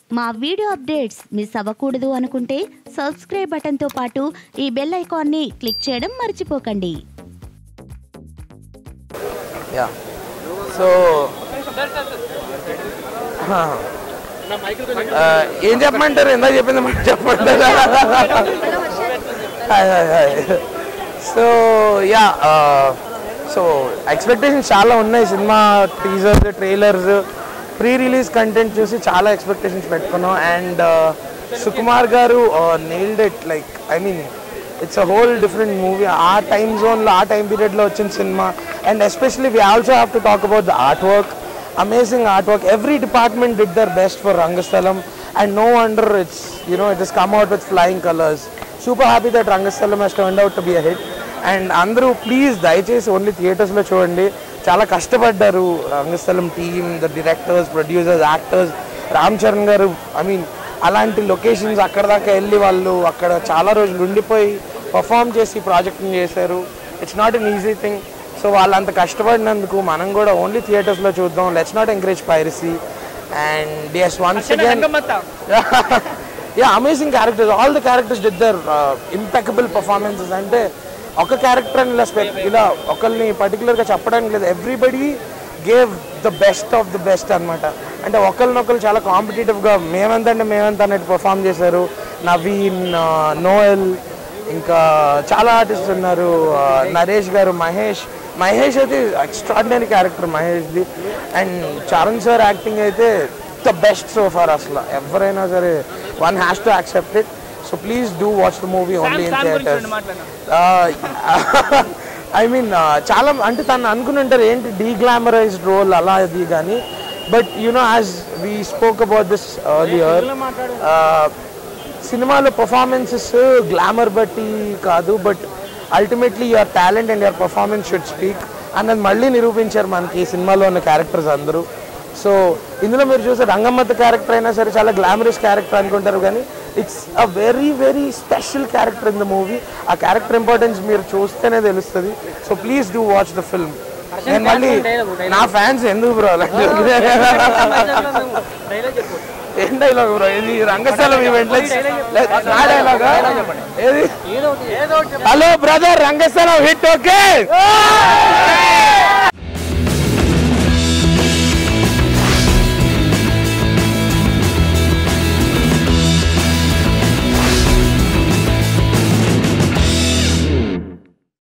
మా video updates miss అవ్వకూడదు అనుకుంటే సబ్స్క్రైబ్ బటన్తో పాటు ఈ బెల్ ఐకాన్ని క్లిక్ చేయడం మర్చిపోకండి యా సో ఏం చెప్పమంటారు ఎంత చెప్పింది మాట చెప్పంటారా సో యా సో ఎక్స్పెక్టేషన్స్ చాలా ఉన్నాయి cinema teasers trailers pre release content చూసి చాలా ఎక్స్పెక్టేషన్స్ పెట్టుకున్నాం and Sukumar garu nailed it like I mean it's a whole different movie ఆ టైమ్ జోన్లో ఆ టైం పీరియడ్లో వచ్చిన cinema and especially we also have to talk about the art work amazing artwork. Every department did their best for Rangastalam, and no wonder it's you know it has come out with flying colors. Super happy that Rangastalam has turned out to be a hit. And అందరూ please దయచేసి only థియేటర్స్లో చూడండి చాలా కష్టపడ్డారు Rangasthalam team the directors producers actors Ram Charan garu I mean అలాంటి locations అక్కడ దాకా వెళ్ళి వాళ్ళు అక్కడ చాలా రోజులు ఉండిపోయి పర్ఫామ్ చేసి ప్రాజెక్ట్ని చేశారు it's not an easy thing so వాళ్ళంత కష్టపడినందుకు మనం కూడా ఓన్లీ థియేటర్స్లో చూద్దాం let's not encourage piracy and yes once again ya amazing characters all the characters did their impeccable performances అంటే ఒక క్యారెక్టర్ అని ఇలా స్పెక్ ఇలా ఒకరిని పర్టికులర్గా చెప్పడానికి లేదు everybody gave the best of the best అనమాట అంటే ఒకరినొకరు చాలా కాంపిటేటివ్గా మేమెంత అంటే మేమెంత అన్నట్టు పర్ఫామ్ చేశారు నవీన్ నోయల్ ఇంకా చాలా ఆర్టిస్ట్ ఉన్నారు ఆ, నరేష్ గారు మహేష్ మహేష్ అయితే ఎక్స్ట్రాడినరీ క్యారెక్టర్ మహేష్ది అండ్ చరణ్ సార్ యాక్టింగ్ అయితే ద బెస్ట్ సో ఫార్ అసలు ఎవరైనా సరే one has to accept it so please do watch the movie only in theatres I mean చాలా అంటే తను అనుకుని ఉంటారు ఏంటి డీగ్లామరైజ్డ్ రోల్ అలా అది కానీ but you know as we spoke about this earlier సినిమాలో పర్ఫార్మెన్సెస్ గ్లామర్ బట్టి కాదు but ultimately your talent and your performance should speak అన్నది మళ్ళీ నిరూపించారు మనకి ఈ సినిమాలో ఉన్న క్యారెక్టర్స్ అందరూ సో ఇందులో మీరు చూసే రంగమ్మత క్యారెక్టర్ అయినా సరే చాలా గ్లామరస్ క్యారెక్టర్ అనుకుంటారు కానీ it's a very very special character in the movie ఆ క్యారెక్టర్ ఇంపార్టెన్స్ మీరు చూస్తేనే తెలుస్తుంది so please do watch the film నేను మళ్ళీ నా ఫ్యాన్స్ ఎందుకు బ్రో ఏం డైలాగ్ బ్రో ఇది రంగస్థలం ఈవెంట్ నా డైలాగా ఏది hello brother Rangasthalam hit okay